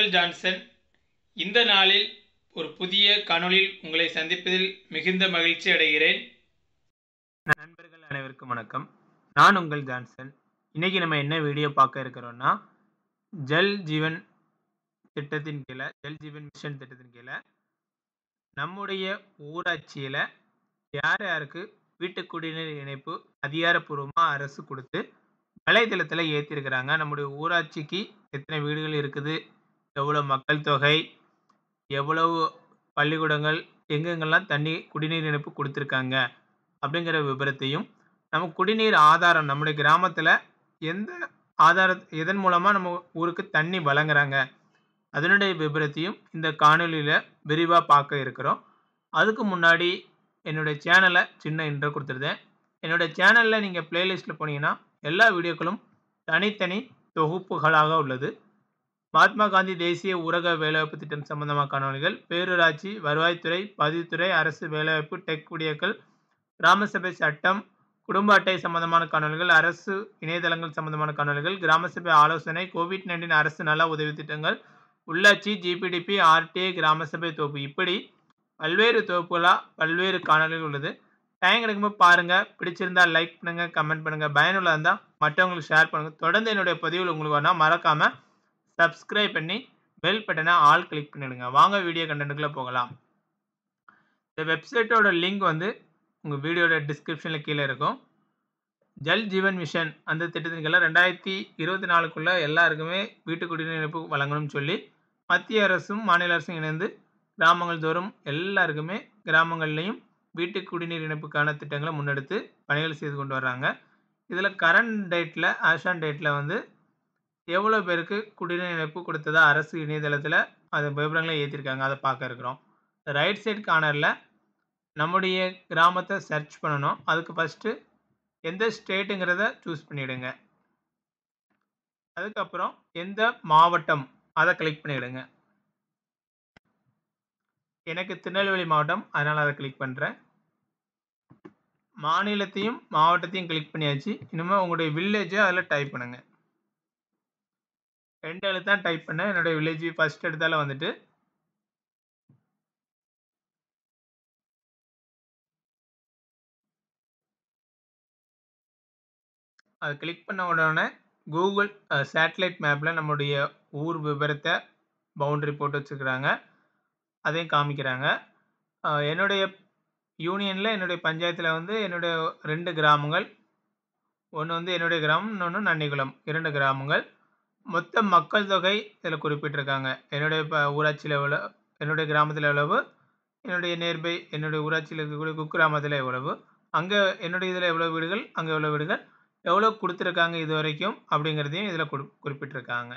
உங்கள் ஜான்சன் இந்த நாளில் ஒரு புதிய காணொளியில் உங்களை சந்திப்பதில் மிகுந்த மகிழ்ச்சி அடைகிறேன் நண்பர்கள் அனைவருக்கும் வணக்கம் நான் உங்கள் ஜான்சன் இன்னைக்கு நம்ம என்ன வீடியோ பார்க்க இருக்கிறோம்னா ஜல் ஜீவன் திட்டத்தின் கீழே ஜல் ஜீவன் மிஷன் திட்டத்தின் கீழே நம்முடைய ஊராட்சியில் யார் யாருக்கு வீட்டு குடிநீர் இணைப்பு அதிகாரப்பூர்வமாக அரசு கொடுத்து வலைதளத்தில் ஏற்றிருக்கிறாங்க நம்முடைய ஊராட்சிக்கு எத்தனை வீடுகள் இருக்குது எவ்வளோ மக்கள் தொகை எவ்வளவு பள்ளிக்கூடங்கள் எங்கெங்கெல்லாம் தண்ணி குடிநீர் இணைப்பு கொடுத்துருக்காங்க அப்படிங்கிற விபரத்தையும் நம்ம குடிநீர் ஆதாரம் நம்முடைய கிராமத்தில் எந்த ஆதார எதன் மூலமாக நம்ம ஊருக்கு தண்ணி வழங்குறாங்க அதனுடைய விபரத்தையும் இந்த காணொலியில் விரிவாக பார்க்க இருக்கிறோம் அதுக்கு முன்னாடி என்னுடைய சேனலை சின்ன இன்ட்ரோ கொடுத்துருந்தேன் என்னோட சேனலில் நீங்கள் பிளேலிஸ்ட்டில் போனீங்கன்னா எல்லா வீடியோக்களும் தனித்தனி தொகுப்புகளாக உள்ளது மகாத்மா காந்தி தேசிய ஊரக வேலைவாய்ப்பு திட்டம் சம்பந்தமான காணொலிகள் பேரூராட்சி வருவாய்த்துறை பதிவுத்துறை அரசு வேலைவாய்ப்பு டெக் வீடியோக்கள் கிராம சபை சட்டம் குடும்ப அட்டை சம்பந்தமான காணொலிகள் அரசு இணையதளங்கள் சம்பந்தமான காணொலிகள் கிராம சபை ஆலோசனை கோவிட் நைன்டீன் அரசு நல உதவி திட்டங்கள் உள்ளாட்சி ஜிபிடிபி ஆர்டிஐ கிராம சபை தொகுப்பு இப்படி பல்வேறு தொகுப்புகளாக பல்வேறு காணொலிகள் உள்ளது டைம் கிடைக்கும்போது பாருங்கள் பிடிச்சிருந்தா லைக் பண்ணுங்கள் கமெண்ட் பண்ணுங்கள் பயனுள்ள இருந்தால் மற்றவங்களுக்கு ஷேர் பண்ணுங்கள் தொடர்ந்து என்னுடைய பதிவில் உங்களுக்கு வேணால் மறக்காமல் சப்ஸ்கிரைப் பண்ணி பெல் பட்டனை ஆல் கிளிக் பண்ணிடுங்க வாங்க வீடியோ கண்டென்ட்டுக்குள்ளே போகலாம் இந்த வெப்சைட்டோட லிங்க் வந்து உங்கள் வீடியோட டிஸ்கிரிப்ஷனில் கீழே இருக்கும் ஜல் ஜீவன் மிஷன் அந்த திட்டத்தின்கெல்லாம் ரெண்டாயிரத்தி இருபத்தி நாலுக்குள்ளே எல்லாருக்குமே வீட்டு குடிநீர் இணைப்பு வழங்கணும்னு சொல்லி மத்திய அரசும் மாநில அரசும் இணைந்து கிராமங்கள் தோறும் எல்லாருக்குமே கிராமங்கள்லேயும் வீட்டு குடிநீர் இணைப்புக்கான திட்டங்களை முன்னெடுத்து பணிகள் செய்து கொண்டு வர்றாங்க இதில் கரண்ட் டேட்டில் ஆஷான் டேட்டில் வந்து எவ்வளோ பேருக்கு குடிநீர் இணைப்பு கொடுத்ததா அரசு இணையதளத்தில் அது விவரங்களை ஏற்றிருக்காங்க அதை பார்க்க இருக்கிறோம் ரைட் சைட் கார்னரில் நம்முடைய கிராமத்தை சர்ச் பண்ணணும் அதுக்கு ஃபஸ்ட்டு எந்த ஸ்டேட்டுங்கிறத சூஸ் பண்ணிவிடுங்க அதுக்கப்புறம் எந்த மாவட்டம் அதை கிளிக் பண்ணிவிடுங்க எனக்கு திருநெல்வேலி மாவட்டம் அதனால் அதை கிளிக் பண்ணுறேன் மாநிலத்தையும் மாவட்டத்தையும் கிளிக் பண்ணியாச்சு இனிமேல் உங்களுடைய வில்லேஜை அதில் டைப் பண்ணுங்கள் ரெண்டு எழுத்தான் டைப் பண்ணேன் என்னுடைய வில்லேஜ் ஃபர்ஸ்ட் எடுத்தால வந்துட்டு அது கிளிக் பண்ண உடனே கூகுள் சேட்டலைட் மேப்பில் நம்முடைய ஊர் விவரத்தை பவுண்டரி போட்டு வச்சுருக்குறாங்க அதையும் காமிக்கிறாங்க என்னுடைய யூனியனில் என்னுடைய பஞ்சாயத்தில் வந்து என்னுடைய ரெண்டு கிராமங்கள் ஒன்று வந்து என்னுடைய கிராமம் இன்னொன்று நன்னிகுளம் இரண்டு கிராமங்கள் மொத்த மக்கள் தொகை இதில் குறிப்பிட்டிருக்காங்க என்னுடைய இப்போ ஊராட்சியில் எவ்வளோ என்னுடைய கிராமத்தில் எவ்வளவு என்னுடைய நேர்பை என்னுடைய ஊராட்சியில் இருக்கக்கூடிய குக்கிராமத்தில் எவ்வளவு அங்கே என்னுடைய இதில் எவ்வளோ வீடுகள் அங்கே எவ்வளோ வீடுகள் எவ்வளோ கொடுத்துருக்காங்க இது வரைக்கும் அப்படிங்கிறதையும் இதில் குறி குறிப்பிட்டிருக்காங்க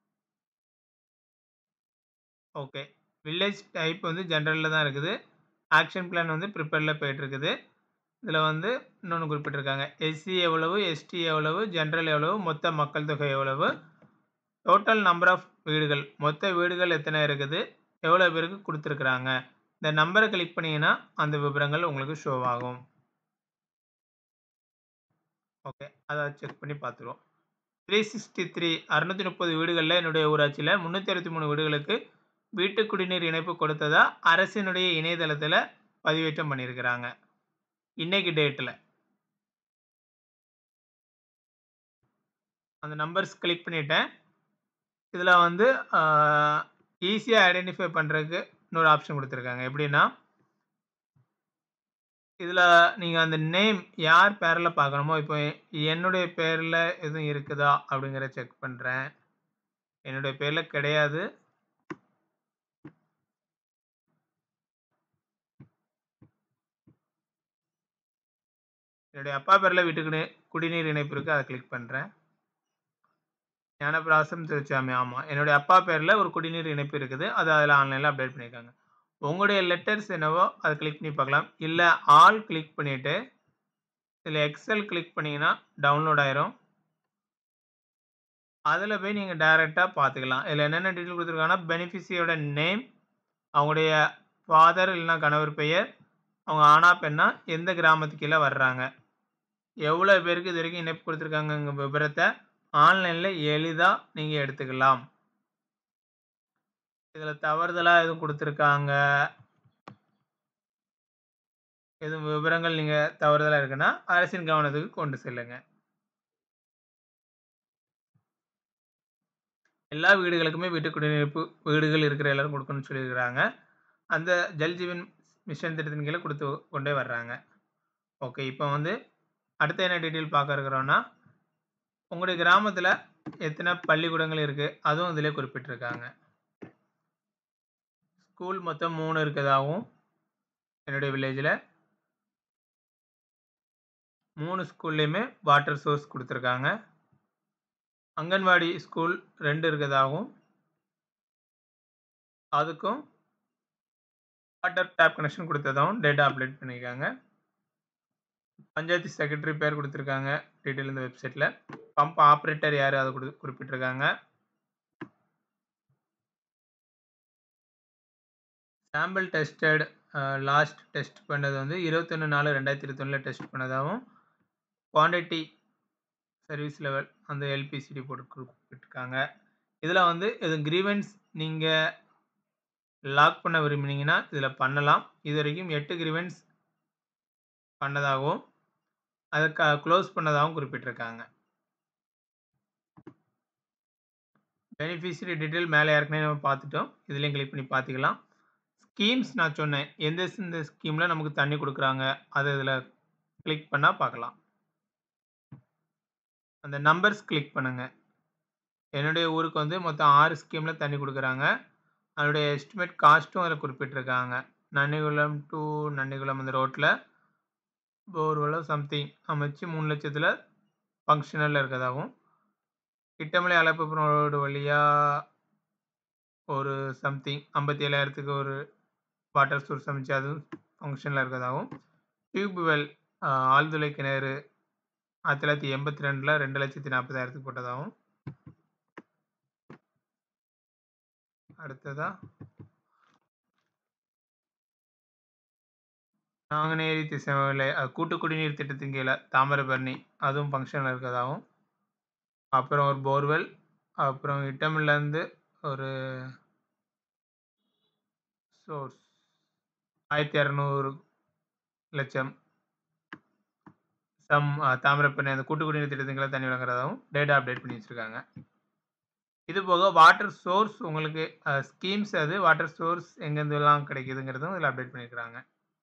ஓகே வில்லேஜ் டைப் வந்து ஜென்ரலில் தான் இருக்குது ஆக்ஷன் பிளான் வந்து ப்ரிப்பேரில் போயிட்டுருக்குது இதில் வந்து இன்னொன்று குறிப்பிட்டிருக்காங்க எஸ்சி எவ்வளவு எஸ்டி எவ்வளவு ஜென்ரல் எவ்வளவு மொத்த மக்கள் தொகை எவ்வளவு டோட்டல் நம்பர் ஆஃப் வீடுகள் மொத்த வீடுகள் எத்தனை இருக்குது எவ்வளோ பேருக்கு கொடுத்துருக்குறாங்க இந்த நம்பரை கிளிக் பண்ணிங்கன்னா அந்த விவரங்கள் உங்களுக்கு ஷோ ஆகும் ஓகே அதை செக் பண்ணி பார்த்துருவோம் த்ரீ சிக்ஸ்டி த்ரீ அறுநூற்றி முப்பது வீடுகளில் என்னுடைய ஊராட்சியில் முந்நூற்றி அறுபத்தி மூணு வீடுகளுக்கு வீட்டு குடிநீர் இணைப்பு கொடுத்ததா அரசினுடைய இணையதளத்தில் பதிவேற்றம் பண்ணியிருக்கிறாங்க இன்னைக்கு டேட்டில் அந்த நம்பர்ஸ் கிளிக் பண்ணிட்டேன் இதில் வந்து ஈஸியாக ஐடென்டிஃபை பண்ணுறதுக்கு இன்னொரு ஆப்ஷன் கொடுத்துருக்காங்க எப்படின்னா இதில் நீங்கள் அந்த நேம் யார் பேரில் பார்க்கணுமோ இப்போ என்னுடைய பேரில் எதுவும் இருக்குதா அப்படிங்கிற செக் பண்ணுறேன் என்னுடைய பேரில் கிடையாது என்னுடைய அப்பா பேரில் வீட்டுக்கு குடிநீர் இணைப்பு இருக்குது அதை கிளிக் பண்ணுறேன் ஞானபிராசம் திருச்சாமி ஆமாம் என்னுடைய அப்பா பேரில் ஒரு குடிநீர் இணைப்பு இருக்குது அது அதில் ஆன்லைனில் அப்டேட் பண்ணியிருக்காங்க உங்களுடைய லெட்டர்ஸ் என்னவோ அதை கிளிக் பண்ணி பார்க்கலாம் இல்லை ஆல் கிளிக் பண்ணிவிட்டு இதில் எக்ஸல் கிளிக் பண்ணிங்கன்னா டவுன்லோட் ஆயிரும் அதில் போய் நீங்கள் டைரெக்டாக பார்த்துக்கலாம் இதில் என்னென்ன டீட்டெயில் கொடுத்துருக்காங்கன்னா பெனிஃபிஷியோட நேம் அவங்களுடைய ஃபாதர் இல்லைனா கணவர் பெயர் அவங்க ஆனா பெண்ணா எந்த கிராமத்துக்கு கீழே வர்றாங்க எவ்வளோ பேருக்கு இது வரைக்கும் இணைப்பு கொடுத்துருக்காங்க விவரத்தை ஆன்லைனில் எளிதாக நீங்கள் எடுத்துக்கலாம் இதுல தவறுதலா எதுவும் குடுத்துருக்காங்க எதுவும் விவரங்கள் நீங்க தவறுதலா இருக்குன்னா, அரசின் கவனத்துக்கு கொண்டு செல்லுங்க. எல்லா வீடுகளுக்குமே வீட்டு குடிநீர்ப்பு வீடுகள் இருக்கிற எல்லாரும் குடுக்கணும்னு சொல்லியிருக்கிறாங்க. அந்த ஜல் ஜீவன் மிஷன் திட்டத்தின் கீழ குடுத்து கொண்டே வர்றாங்க. ஓகே. இப்ப வந்து அடுத்து என்ன டீட்டெயில் பார்க்க இருக்கிறோம்னா, உங்களுடைய கிராமத்துல எத்தன பள்ளிக்கூடங்கள் இருக்கு? அதுவும் இதிலே குறிப்பிட்டிருக்காங்க. ஸ்கூல் மொத்தம் 3 இருக்கதாவும், என்னுடைய வில்லேஜ்ல 3 ஸ்கூல்லயுமே வாட்டர் சோர்ஸ் குடுத்துருக்காங்க. அங்கன்வாடி ஸ்கூல் 2 இருக்கதாவும் அதுக்கும் வாட்டர் டேப் கனெக்ஷன் குடுத்ததாவும் டேட்டா அப்டேட் பண்ணியிருக்காங்க. பஞ்சாயத்து செக்ரட்டரி பேர் குடுத்துருக்காங்க. டீட்டெயில் இந்த வெப்சைட்ல. பம்ப் ஆப்பரேட்டர் யாரு? அத குடு குறிப்பிட்டிருக்காங்க. Sample tested uh last test பண்ணது வந்து 21/4/2021ல டெஸ்ட் பண்ணதாவும், குவான்டிட்டி சர்வீஸ் லெவல் அந்த எல்பிசிடி போட்டு குறிப்பிட்டிருக்காங்க. இதுல வந்து எதுவும் கிரீவன்ஸ் நீங்க லாக் பண்ண விரும்பினீங்கன்னா, இதுல பண்ணலாம். இதுவரைக்கும் 8 கிரீவன்ஸ் பண்ணதாகவும், அத க குளோஸ் பண்ணதாகவும் குறிப்பிட்டிருக்காங்க. பெனிஃபிஷியரி டீட்டெயில் மேல ஏற்கனவே நம்ம பார்த்துட்டோம். இதுலயும் கிளிக் பண்ணி பார்த்துக்கலாம். ஸ்கீம்ஸ் நான் சொன்னேன். எந்த எந்த ஸ்கீம்ல நமக்கு தண்ணி குடுக்குறாங்க? அத இதுல கிளிக் பண்ணா பார்க்கலாம். அந்த நம்பர்ஸ் கிளிக் பண்ணுங்க. என்னுடைய ஊருக்கு வந்து மொத்தம் 6 ஸ்கீம்ல தண்ணி குடுக்குறாங்க. அதனுடைய எஸ்டிமேட் காஸ்ட்டும் அதுல குறிப்பிட்டிருக்காங்க. நன்னிகுளம் டூ நன்னிகுளம் அந்த ரோட்ல போர்வெல்லோ சம்திங் அமைச்சு 3,00,000ல ஃபங்ஷனல்ல இருக்கதாவும், இட்டமலை அழகப்பபுரம் ரோடு வழியா ஒரு சம்திங் 57,000க்கு ஒரு வாட்டர் சோர்ஸ் அமைச்சு அதுவும் ஃபங்ஷன்ல இருக்கதாவும், டியூப் வெல் அ ஆழ்துளை கிணறு 1982ல 2,40,000க்கு போட்டதாவும் அடுத்ததா நாங்குநேரி திசைவேலை அ கூட்டு குடிநீர் திட்டத்தின் கீழ தாமிரபரணி அதுவும் ஃபங்ஷன்ல இருக்கதாவும், அப்புறம் ஒரு போர்வெல், அப்புறம் இட்டமிலருந்து ஒரு சோர்ஸ் 1,200 லட்சம் சம் அ தாமிரபரணி அந்த கூட்டு குடிநீர் திட்டத்தின் கீழ தண்ணி வழங்குறதாவும் டேட்டா அப்டேட் பண்ணி வச்சிருக்காங்க. இது போக வாட்டர் சோர்ஸ் உங்களுக்கு அ ஸ்கீம்ஸ் அது வாட்டர் சோர்ஸ் எங்கேருந்துலாம் கிடைக்குதுங்கிறதும் இதுல அப்டேட் பண்ணியிருக்காங்க.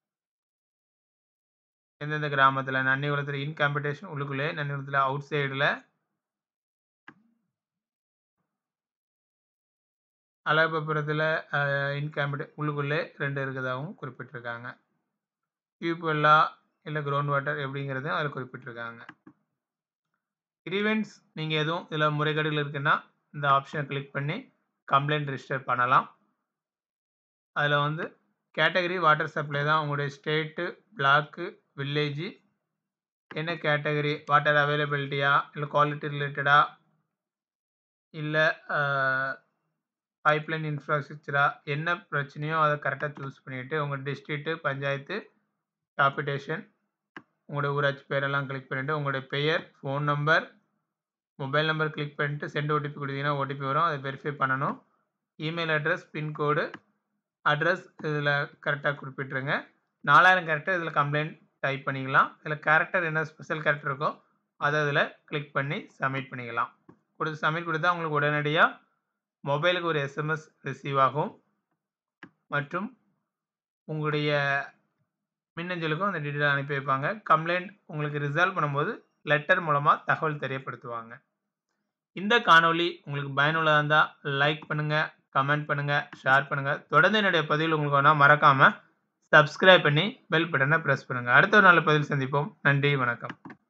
எந்தெந்த கிராமத்துல நன்னிகுளத்துல இன் காம்படிஷன் உள்ளுக்குள்ளே, நன்னிகுளத்துல அவுட் சைடுல அழகப்பபுரத்துல அ இன் காம்படி உள்ளுக்குள்ளே 2 இருக்கதாவும் குறிப்பிட்டிருக்காங்க. டியூப் வெல்லா இல்ல கிரவுண்ட் வாட்டர் எப்படிங்கிறதையும் அதுல குறிப்பிட்டிருக்காங்க. கிரீவன்ஸ் நீங்க எதுவும் இதுல முறைகேடுகள் இருக்குன்னா, இந்த ஆப்ஷன கிளிக் பண்ணி கம்ப்ளைண்ட் ரிஜிஸ்டர் பண்ணலாம். அதுல வந்து கேட்டகரி வாட்டர் சப்ளை தான் உங்களுடைய ஸ்டேட்டு, பிளாக்கு, வில்லேஜு என்ன கேட்டகரி வாட்டர் அவைலபிலிட்டியா? இல்ல குவாலிட்டி ரிலேட்டடா? இல்ல அ பைப்லைன் இன்ஃப்ராஸ்ட்ரக்சரா? என்ன பிரச்சனையோ அத கரெக்ட்டா சூஸ் பண்ணிட்டு, உங்க டிஸ்ட்ரிக்ட், பஞ்சாயத்து, கார்ப்பரேஷன், உங்களுடைய ஊராட்சி பேரெல்லாம் கிளிக் பண்ணிட்டு, உங்களுடைய பெயர், phone number, mobile number click பண்ணிட்டு சென்ட் ஓடிபி குடுத்தீங்கன்னா ஓடிபி வரும். அத வெரிஃபை பண்ணணும். இமெயில் அட்ரஸ், பின்கோடு, அட்ரஸ் இதுல கரெக்ட்டா குறிப்பிட்டுருங்க. 4000 கேரக்டர் இதுல கம்ப்ளைண்ட் டைப் பண்ணிக்கலாம். இதுல கேரக்டர் என்ன ஸ்பெஷல் கேரக்டர் இருக்கோ, அத இதுல கிளிக் பண்ணி சப்மிட் பண்ணிக்கலாம். குடுத்து சப்மிட் குடுத்தா உங்களுக்கு உடனடியா மொபைலுக்கு ஒரு எஸ்எம்எஸ் ரிசீவ் ஆகும். மற்றும் உங்களுடைய மின்னஞ்சலுக்கும் அந்த டீட்டெயில் அனுப்பி வைப்பாங்க. கம்ப்ளைண்ட் உங்களுக்கு ரிசால்வ் பண்ணும்போது லெட்டர் மூலமா தகவல் தெரியப்படுத்துவாங்க. இந்த காணொளி உங்களுக்கு பயனுள்ளதா இருந்தா லைக் பண்ணுங்க, கமெண்ட் பண்ணுங்க, ஷேர் பண்ணுங்க. தொடர்ந்து என்னுடைய பதிவுகள் உங்களுக்கு வேணும்னா மறக்காம சப்ஸ்கிரைப் பண்ணி பெல் பட்டன பிரஸ் பண்ணுங்க. அடுத்த ஒரு நல்ல பதிவில் சந்திப்போம். நன்றி, வணக்கம்.